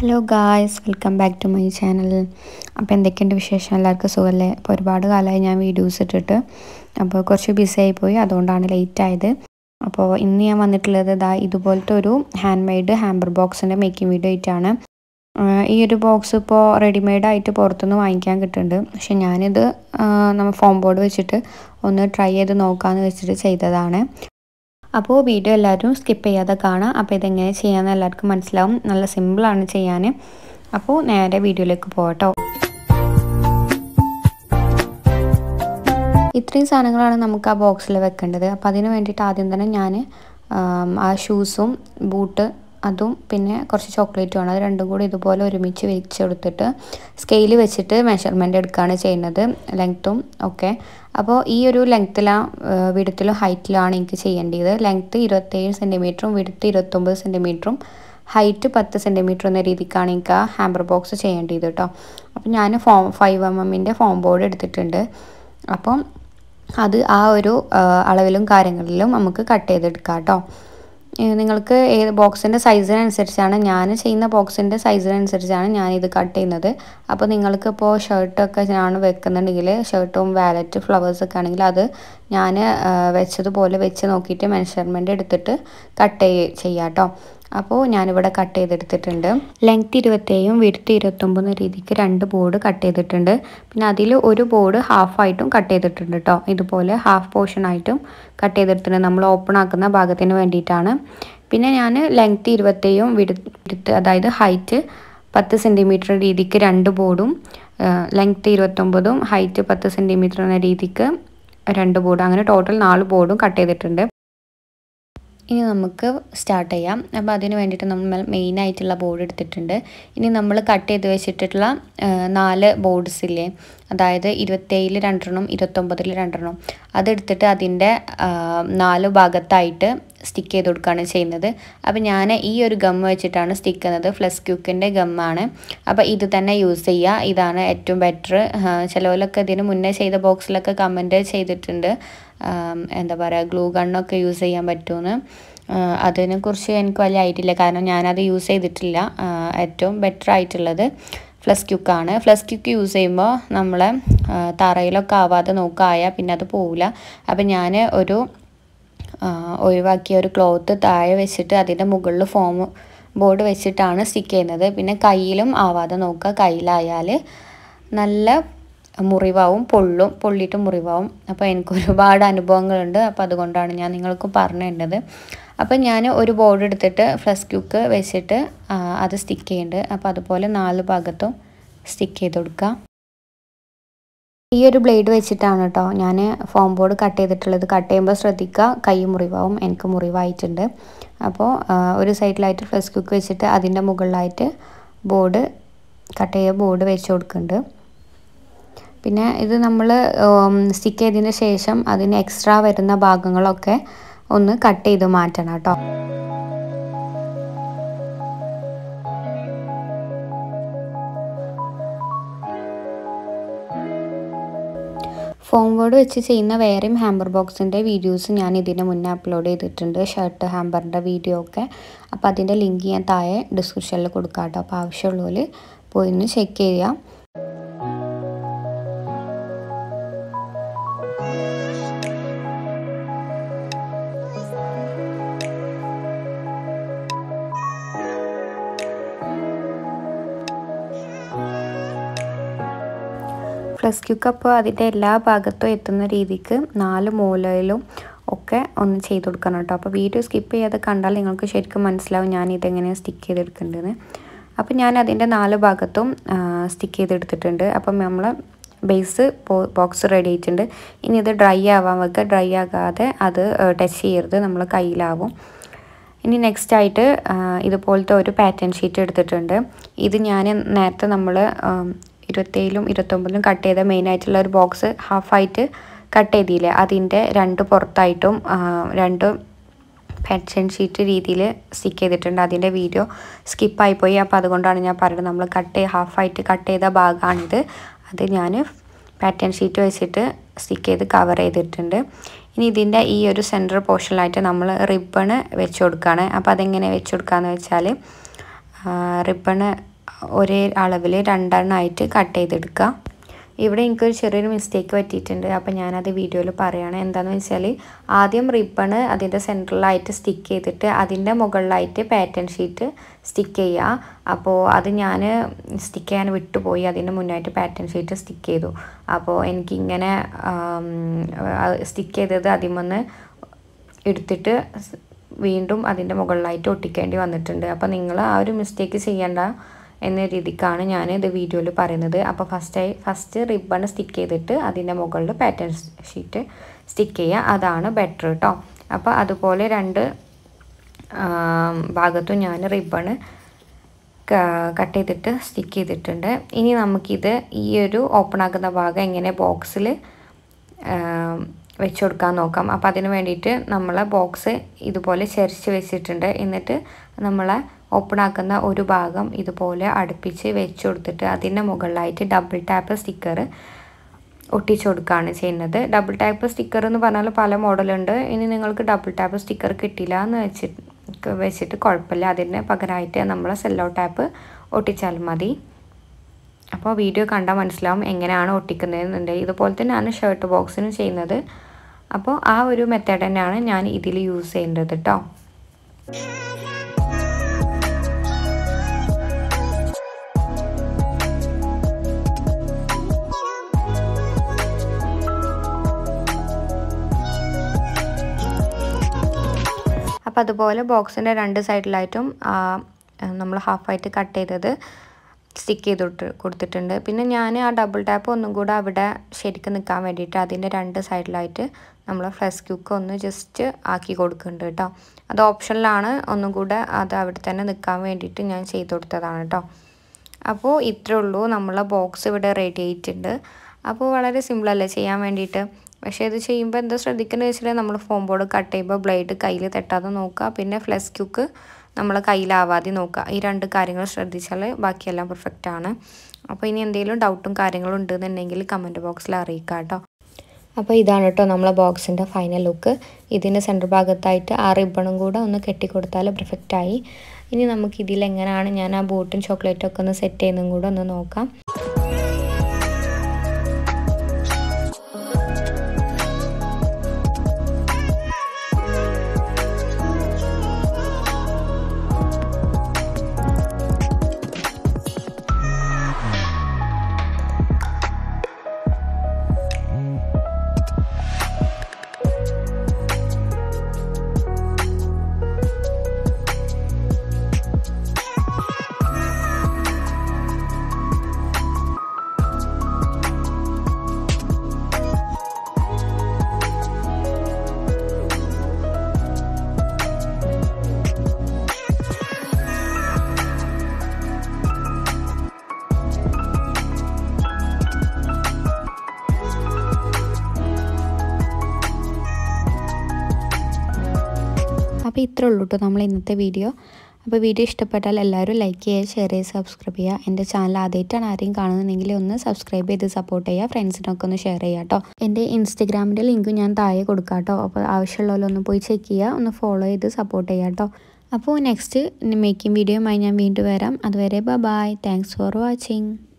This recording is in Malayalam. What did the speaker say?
hello guys welcome back to my channel അപ്പോൾ എന്തൊക്കെയുണ്ട് വിശേഷം എല്ലാവർക്കും സുഖമല്ലേ അപ്പോൾ ഒരുപാട് കാലമായി ഞാൻ വീഡിയോസ് ഇട്ടിട്ട് അപ്പോൾ കുറച്ച് ബിസി ആയിപ്പോയി അതുകൊണ്ടാണ് ലേറ്റ് ആയത് അപ്പോൾ ഇന്ന് ഞാൻ വന്നിട്ടുള്ളത് ഇതാ ഇതുപോലത്തെ ഒരു ഹാൻഡ് മെയ്ഡ് ഹാമ്പർ ബോക്സിൻ്റെ മേക്കിംഗ് വീഡിയോ ആയിട്ടാണ് ആഹ് ഈ ഒരു ബോക്സ് ഇപ്പോൾ റെഡിമെയ്ഡ് ആയിട്ട് പുറത്തുനിന്ന് വാങ്ങിക്കാൻ കിട്ടുന്നുണ്ട് പക്ഷെ ഞാനിത് നമ്മൾ ഫോം ബോർഡ് വെച്ചിട്ട് ഒന്ന് ട്രൈ ചെയ്ത് നോക്കാമെന്ന് വെച്ചിട്ട് ചെയ്തതാണ് അപ്പോൾ വീഡിയോ എല്ലാവരും സ്കിപ്പ് ചെയ്യാതെ കാണാം അപ്പോൾ ഇതെങ്ങനെ ചെയ്യാമെന്ന് എല്ലാവർക്കും മനസ്സിലാവും നല്ല സിമ്പിളാണ് ചെയ്യാൻ അപ്പോൾ നേരെ വീഡിയോയിലേക്ക് പോകട്ടോ ഇത്രയും സാധനങ്ങളാണ് നമുക്ക് ആ ബോക്സിൽ വെക്കേണ്ടത് അപ്പോൾ അതിന് വേണ്ടിയിട്ട് ആദ്യം തന്നെ ഞാൻ ആ ഷൂസും ബൂട്ട് അതും പിന്നെ കുറച്ച് ചോക്ലേറ്റും ആണ് അത് രണ്ടും കൂടി ഇതുപോലെ ഒരുമിച്ച് വെച്ചെടുത്തിട്ട് സ്കെയിൽ വെച്ചിട്ട് മെഷർമെൻ്റ് എടുക്കുകയാണ് ചെയ്യുന്നത് ലെങ്ത്തും ഒക്കെ അപ്പോൾ ഈ ഒരു ലെങ്ത്തിലാണ് വിടുത്തിലും ഹൈറ്റിലാണ് എനിക്ക് ചെയ്യേണ്ടത് ലെങ്ത്ത് ഇരുപത്തേഴ് സെൻറ്റിമീറ്ററും വിടുത്ത് ഇരുപത്തൊമ്പത് സെൻറ്റിമീറ്ററും ഹൈറ്റ് പത്ത് സെൻറ്റിമീറ്റർ എന്ന രീതിക്കാണ് എനിക്ക് ആ ഹാമ്പർ ബോക്സ് ചെയ്യേണ്ടത് കേട്ടോ അപ്പോൾ ഞാൻ ഫോം ഫൈവ് എം എമ്മിൻ്റെ ഫോം ബോർഡ് എടുത്തിട്ടുണ്ട് അപ്പം അത് ആ ഒരു അളവിലും കാര്യങ്ങളിലും നമുക്ക് കട്ട് ചെയ്തെടുക്കാം കേട്ടോ നിങ്ങൾക്ക് ഏത് ബോക്സിൻ്റെ സൈസിനനുസരിച്ചാണ് ഞാൻ ചെയ്യുന്ന ബോക്സിൻ്റെ സൈസിനനുസരിച്ചാണ് ഞാനിത് കട്ട് ചെയ്യുന്നത് അപ്പോൾ നിങ്ങൾക്ക് ഇപ്പോൾ ഷർട്ടൊക്കെ ഞാൻ വെക്കുന്നുണ്ടെങ്കിൽ ഷർട്ടും വാലറ്റ് ഫ്ലവേഴ്സൊക്കെ ആണെങ്കിൽ അത് ഞാൻ വെച്ചതുപോലെ വെച്ച് നോക്കിയിട്ട് മെഷർമെൻ്റ് എടുത്തിട്ട് കട്ട് ചെയ്യാം കേട്ടോ അപ്പോൾ ഞാനിവിടെ കട്ട് ചെയ്തെടുത്തിട്ടുണ്ട് ലെങ്ത് ഇരുപത്തേഴും വിടുത്ത് ഇരുപത്തൊമ്പത് രീതിക്ക് രണ്ട് ബോർഡ് കട്ട് ചെയ്തിട്ടുണ്ട് പിന്നെ അതിൽ ഒരു ബോർഡ് ഹാഫായിട്ടും കട്ട് ചെയ്തിട്ടുണ്ട് കേട്ടോ ഇതുപോലെ ഹാഫ് പോർഷൻ ആയിട്ടും കട്ട് ചെയ്തെടുത്തിട്ടുണ്ട് നമ്മൾ ഓപ്പൺ ആക്കുന്ന ഭാഗത്തിന് വേണ്ടിയിട്ടാണ് പിന്നെ ഞാൻ ലെങ്ത് ഇരുപത്തേഴും വിടുത്ത് അതായത് ഹൈറ്റ് പത്ത് സെൻറ്റിമീറ്റർ രീതിക്ക് രണ്ട് ബോർഡും ലെങ്ത് ഇരുപത്തൊമ്പതും ഹൈറ്റ് പത്ത് സെൻറ്റിമീറ്റർ എന്ന രീതിക്ക് രണ്ട് ബോർഡ് അങ്ങനെ ടോട്ടൽ നാല് ബോർഡും കട്ട് ചെയ്തിട്ടുണ്ട് ഇനി നമുക്ക് സ്റ്റാർട്ട് ചെയ്യാം അപ്പോൾ അതിന് വേണ്ടിയിട്ട് നമ്മൾ മെയിൻ ആയിട്ടുള്ള ബോർഡ് എടുത്തിട്ടുണ്ട് ഇനി നമ്മൾ കട്ട് ചെയ്ത് വെച്ചിട്ടുള്ള നാല് ബോർഡ്സ് ഇല്ലേ അതായത് ഇരുപത്തേഴിൽ രണ്ടെണ്ണം ഇരുപത്തൊമ്പതിൽ രണ്ടെണ്ണം അതെടുത്തിട്ട് അതിൻ്റെ നാല് ഭാഗത്തായിട്ട് സ്റ്റിക്ക് ചെയ്ത് കൊടുക്കുകയാണ് ചെയ്യുന്നത് അപ്പോൾ ഞാൻ ഈ ഒരു ഗം വെച്ചിട്ടാണ് സ്റ്റിക്ക് ചെയ്യുന്നത് ഫ്ലസ് ക്യൂക്കിൻ്റെ ഗമ്മാണ് അപ്പോൾ ഇത് തന്നെ യൂസ് ചെയ്യുക ഇതാണ് ഏറ്റവും ബെറ്റർ ചിലവരൊക്കെ ഇതിന് മുന്നേ ചെയ്ത ബോക്സിലൊക്കെ കമൻറ്റ് ചെയ്തിട്ടുണ്ട് എന്താ പറയുക ഗ്ലൂ ഗണ്ണൊക്കെ യൂസ് ചെയ്യാൻ പറ്റുമെന്ന് അതിനെക്കുറിച്ച് എനിക്ക് വലിയ ഐഡിയ ഇല്ല കാരണം ഞാനത് യൂസ് ചെയ്തിട്ടില്ല ഏറ്റവും ബെറ്റർ ആയിട്ടുള്ളത് ഫ്ലസ് ക്യൂക്കാണ് ഫ്ലസ് ക്യൂക്ക് യൂസ് ചെയ്യുമ്പോൾ നമ്മളെ തറയിലൊക്കെ ആവാതെ നോക്കായാൽ പിന്നെ അത് പോവില്ല അപ്പം ഞാൻ ഒരു ഒഴിവാക്കിയ ഒരു ക്ലോത്ത് താഴെ വെച്ചിട്ട് അതിൻ്റെ മുകളിൽ ഫോം ബോർഡ് വെച്ചിട്ടാണ് സ്റ്റിക്ക് ചെയ്യുന്നത് പിന്നെ കയ്യിലും ആവാതെ നോക്കുക കയ്യിലായാൽ നല്ല മുറിവാവും പൊള്ളും പൊള്ളിയിട്ട് മുറിവാവും അപ്പോൾ എനിക്ക് ഒരുപാട് അനുഭവങ്ങളുണ്ട് അപ്പോൾ അതുകൊണ്ടാണ് ഞാൻ നിങ്ങൾക്ക് പറഞ്ഞു തരുന്നത് അപ്പോൾ ഞാൻ ഒരു ബോർഡ് എടുത്തിട്ട് ഫ്ലസ് ക്യൂക്ക് വെച്ചിട്ട് അത് സ്റ്റിക്ക് ചെയ്യുന്നുണ്ട് അപ്പോൾ അതുപോലെ നാല് ഭാഗത്തും സ്റ്റിക്ക് ചെയ്ത് കൊടുക്കുക ഈ ഒരു ബ്ലേഡ് വെച്ചിട്ടാണ് കേട്ടോ ഞാൻ ഫോം ബോർഡ് കട്ട് ചെയ്തിട്ടുള്ളത് കട്ട് ചെയ്യുമ്പോൾ ശ്രദ്ധിക്കുക കൈ മുറിവാവും എനിക്ക് മുറിവായിട്ടുണ്ട് അപ്പോൾ ഒരു സൈഡിലായിട്ട് ഫ്ലസ് ക്യൂക്ക് വെച്ചിട്ട് അതിൻ്റെ മുകളിലായിട്ട് ബോർഡ് കട്ട് ചെയ്ത ബോർഡ് വെച്ച് കൊടുക്കുന്നുണ്ട് പിന്നെ ഇത് നമ്മൾ സ്റ്റിക്ക് ചെയ്തതിന് ശേഷം അതിന് എക്സ്ട്രാ വരുന്ന ഭാഗങ്ങളൊക്കെ ഒന്ന് കട്ട് ചെയ്ത് മാറ്റണം കേട്ടോ ഫോം ബോർഡ് വെച്ച് ചെയ്യുന്ന വേറെയും ഹാമ്പർ ബോക്സിൻ്റെ വീഡിയോസ് ഞാൻ ഇതിന് മുന്നേ അപ്ലോഡ് ചെയ്തിട്ടുണ്ട് ഷർട്ട് ഹാമ്പറിൻ്റെ വീഡിയോ ഒക്കെ അപ്പോൾ അതിൻ്റെ ലിങ്ക് ഞാൻ താഴെ ഡിസ്ക്രിപ്ഷനിൽ കൊടുക്കാം കേട്ടോ അപ്പോൾ ആവശ്യമുള്ളവർ പോയി ഒന്ന് ചെക്ക് ചെയ്യാം ഫ്ലസ് ക്യൂക്ക് അപ്പോൾ അതിൻ്റെ എല്ലാ ഭാഗത്തും എത്തുന്ന രീതിക്ക് നാല് മൂലയിലും ഒക്കെ ഒന്ന് ചെയ്ത് കൊടുക്കണം കേട്ടോ അപ്പോൾ വീഡിയോ സ്കിപ്പ് ചെയ്യാതെ കണ്ടാൽ നിങ്ങൾക്ക് ശരിക്കും മനസ്സിലാവും ഞാൻ ഇതെങ്ങനെയാണ് സ്റ്റിക്ക് ചെയ്തെടുക്കേണ്ടതെന്ന് അപ്പോൾ ഞാൻ അതിൻ്റെ നാല് ഭാഗത്തും സ്റ്റിക്ക് ചെയ്തെടുത്തിട്ടുണ്ട് അപ്പം നമ്മൾ ബേസ് ബോക്സ് റെഡി ആയിട്ടുണ്ട് ഇനി ഇത് ഡ്രൈ ആവാൻ വെക്കുക ഡ്രൈ ആകാതെ അത് ടച്ച് ചെയ്യരുത് നമ്മൾ കയ്യിലാവും ഇനി നെക്സ്റ്റ് ആയിട്ട് ഇതുപോലത്തെ ഒരു പാറ്റേൺ ഷീറ്റ് എടുത്തിട്ടുണ്ട് ഇത് ഞാൻ നേരത്തെ നമ്മൾ ഇരുപത്തേഴിലും ഇരുപത്തൊമ്പതിലും കട്ട് ചെയ്ത മെയിൻ ആയിട്ടുള്ള ഒരു ബോക്സ് ഹാഫായിട്ട് കട്ട് ചെയ്തില്ലേ അതിൻ്റെ രണ്ട് പുറത്തായിട്ടും രണ്ട് പാറ്റേൺ ഷീറ്റ് രീതിയിൽ സ്റ്റിക്ക് ചെയ്തിട്ടുണ്ട് അതിൻ്റെ വീഡിയോ സ്കിപ്പായി പോയി അപ്പോൾ അതുകൊണ്ടാണ് ഞാൻ പറയുന്നത് നമ്മൾ കട്ട് ഹാഫായിട്ട് കട്ട് ചെയ്ത ഭാഗമാണിത് അത് ഞാൻ പാറ്റേൺ ഷീറ്റ് വെച്ചിട്ട് സ്റ്റിക്ക് ചെയ്ത് കവർ ചെയ്തിട്ടുണ്ട് ഇനി ഇതിൻ്റെ ഈ ഒരു സെൻറ്റർ പോർഷനിലായിട്ട് നമ്മൾ റിബണ് വെച്ച് കൊടുക്കുകയാണ് അപ്പോൾ അതെങ്ങനെ വെച്ച് കൊടുക്കുകയെന്ന് വെച്ചാൽ റിബണ് ഒരേ അളവിൽ രണ്ടെണ്ണമായിട്ട് കട്ട് ചെയ്തെടുക്കുക ഇവിടെ എനിക്കൊരു ചെറിയൊരു മിസ്റ്റേക്ക് പറ്റിയിട്ടുണ്ട് അപ്പോൾ ഞാനത് വീഡിയോയിൽ പറയുകയാണ് എന്താണെന്ന് വെച്ചാൽ ആദ്യം റിബണ് അതിൻ്റെ സെൻറ്ററിലായിട്ട് സ്റ്റിക്ക് ചെയ്തിട്ട് അതിൻ്റെ മുകളിലായിട്ട് പാറ്റേൺ ഷീറ്റ് സ്റ്റിക്ക് ചെയ്യുക അപ്പോൾ അത് ഞാൻ സ്റ്റിക്ക് ചെയ്യാൻ വിട്ടുപോയി അതിൻ്റെ മുന്നായിട്ട് പാറ്റേൺ ഷീറ്റ് സ്റ്റിക്ക് ചെയ്തു അപ്പോൾ എനിക്കിങ്ങനെ സ്റ്റിക്ക് ചെയ്തത് അതിമൊന്ന് എടുത്തിട്ട് വീണ്ടും അതിൻ്റെ മുകളിലായിട്ട് ഒട്ടിക്കേണ്ടി വന്നിട്ടുണ്ട് അപ്പോൾ നിങ്ങൾ ആ ഒരു മിസ്റ്റേക്ക് ചെയ്യേണ്ട എന്ന രീതിക്കാണ് ഞാൻ ഇത് വീഡിയോയിൽ പറയുന്നത് അപ്പോൾ ഫസ്റ്റ് ഫസ്റ്റ് റിബൺ സ്റ്റിക്ക് ചെയ്തിട്ട് അതിൻ്റെ മുകളിൽ പാറ്റേൺ ഷീറ്റ് സ്റ്റിക്ക് ചെയ്യുക അതാണ് ബെറ്റർ കേട്ടോ അപ്പോൾ അതുപോലെ രണ്ട് ഭാഗത്തും ഞാൻ റിബണ് കട്ട് ചെയ്തിട്ട് സ്റ്റിക്ക് ചെയ്തിട്ടുണ്ട് ഇനി നമുക്കിത് ഈ ഒരു ഓപ്പൺ ആക്കുന്ന ഭാഗം എങ്ങനെ ബോക്സിൽ വെച്ച് കൊടുക്കാൻ നോക്കാം അപ്പോൾ അതിന് വേണ്ടിയിട്ട് നമ്മൾ ബോക്സ് ഇതുപോലെ ചെരിച്ച് വെച്ചിട്ടുണ്ട് എന്നിട്ട് നമ്മൾ ഓപ്പൺ ആക്കുന്ന ഒരു ഭാഗം ഇതുപോലെ അടുപ്പിച്ച് വെച്ച് കൊടുത്തിട്ട് അതിൻ്റെ മുകളിലായിട്ട് ഡബിൾ ടാപ്പ് സ്റ്റിക്കർ ഒട്ടിച്ചു കൊടുക്കുകയാണ് ചെയ്യുന്നത് ഡബിൾ ടാപ്പ് സ്റ്റിക്കർ എന്ന് പറഞ്ഞാൽ പല മോഡലുണ്ട് ഇനി നിങ്ങൾക്ക് ഡബിൾ ടാപ്പ് സ്റ്റിക്കർ കിട്ടില്ല എന്ന് വെച്ചിട്ട് വെച്ചിട്ട് കുഴപ്പമില്ല അതിന് പകരമായിട്ട് നമ്മൾ സെല്ലോ ടാപ്പ് ഒട്ടിച്ചാൽ മതി അപ്പോൾ വീഡിയോ കണ്ടാൽ മനസ്സിലാവും എങ്ങനെയാണ് ഒട്ടിക്കുന്നതെന്നുണ്ട് ഇതുപോലെ തന്നെയാണ് ഷർട്ട് ബോക്സിന് ചെയ്യുന്നത് അപ്പോൾ ആ ഒരു മെത്തേഡ് തന്നെയാണ് ഞാൻ ഇതിൽ യൂസ് ചെയ്യേണ്ടത് കേട്ടോ അപ്പോൾ അതുപോലെ ബോക്സിൻ്റെ രണ്ട് സൈഡിലായിട്ടും നമ്മൾ ഹാഫായിട്ട് കട്ട് ചെയ്തത് സ്റ്റിക്ക് ചെയ്തിട്ട് കൊടുത്തിട്ടുണ്ട് പിന്നെ ഞാൻ ആ ഡബിൾ ടാപ്പ് ഒന്നും കൂടെ അവിടെ ശരിക്കും നിൽക്കാൻ വേണ്ടിയിട്ട് അതിൻ്റെ രണ്ട് സൈഡിലായിട്ട് നമ്മൾ ഫ്ലസ് ക്യൂക്ക് ഒന്ന് ജസ്റ്റ് ആക്കി കൊടുക്കുന്നുണ്ട് കേട്ടോ അത് ഓപ്ഷനിലാണ് ഒന്നും കൂടെ അത് അവിടെ തന്നെ നിൽക്കാൻ വേണ്ടിയിട്ട് ഞാൻ ചെയ്ത് കൊടുത്തതാണ് കേട്ടോ അപ്പോൾ ഇത്രേ ഉള്ളൂ നമ്മളെ ബോക്സ് ഇവിടെ റെഡി ആയിട്ടുണ്ട് അപ്പോൾ വളരെ സിമ്പിളല്ലേ ചെയ്യാൻ വേണ്ടിയിട്ട് പക്ഷേ ഇത് ചെയ്യുമ്പോൾ എന്താ ശ്രദ്ധിക്കുന്നത് വെച്ചാൽ നമ്മൾ ഫോം ബോർഡ് കട്ട് ചെയ്യുമ്പോൾ ബ്ലേഡ് കയ്യിൽ തട്ടാതെ നോക്കുക പിന്നെ ഫ്ലസ് ക്യൂക്ക് നമ്മൾ കയ്യിലാവാതെ നോക്കുക ഈ രണ്ട് കാര്യങ്ങൾ ശ്രദ്ധിച്ചാൽ ബാക്കിയെല്ലാം പെർഫെക്റ്റ് ആണ് അപ്പോൾ ഇനി എന്തെങ്കിലും ഡൗട്ടും കാര്യങ്ങളും ഉണ്ടെന്നുണ്ടെങ്കിൽ കമൻറ്റ് ബോക്സിൽ അറിയിക്കുക കേട്ടോ അപ്പോൾ ഇതാണ് കേട്ടോ നമ്മളെ ബോക്സിൻ്റെ ഫൈനൽ ലുക്ക് ഇതിൻ്റെ സെൻറ്റർ ഭാഗത്തായിട്ട് ആ റിബണും കൂടെ ഒന്ന് കെട്ടിക്കൊടുത്താൽ പെർഫെക്റ്റായി ഇനി നമുക്ക് ഇതിൽ എങ്ങനെയാണ് ഞാൻ ആ ബൂട്ടും ചോക്ലേറ്റും ഒക്കെ ഒന്ന് സെറ്റ് ചെയ്യുന്നതും കൂടെ ഒന്ന് നോക്കാം അപ്പോൾ ഇത്രേ ഉള്ളൂ കേട്ടോ നമ്മൾ ഇന്നത്തെ വീഡിയോ അപ്പോൾ വീഡിയോ ഇഷ്ടപ്പെട്ടാൽ എല്ലാവരും ലൈക്ക് ചെയ്യുക ഷെയർ ചെയ്യുക സബ്സ്ക്രൈബ് ചെയ്യുക എൻ്റെ ചാനൽ ആദ്യമായിട്ടാണ് ആരെയും കാണുന്നുണ്ടെങ്കിൽ ഒന്ന് സബ്സ്ക്രൈബ് ചെയ്ത് സപ്പോർട്ട് ചെയ്യുക ഫ്രണ്ട്സിനൊക്കെ ഒന്ന് ഷെയർ ചെയ്യുക കേട്ടോ എൻ്റെ ഇൻസ്റ്റഗ്രാമിൻ്റെ ലിങ്ക് ഞാൻ താഴെ കൊടുക്കാം കേട്ടോ അപ്പോൾ ആവശ്യമുള്ളവരൊന്ന് പോയി ചെക്ക് ചെയ്യുക ഒന്ന് ഫോളോ ചെയ്ത് സപ്പോർട്ട് ചെയ്യുക കേട്ടോ അപ്പോൾ നെക്സ്റ്റ് മേക്കിംഗ് വീഡിയോയുമായി ഞാൻ വീണ്ടും വരാം അതുവരെ ബൈ താങ്ക്സ് ഫോർ വാച്ചിങ്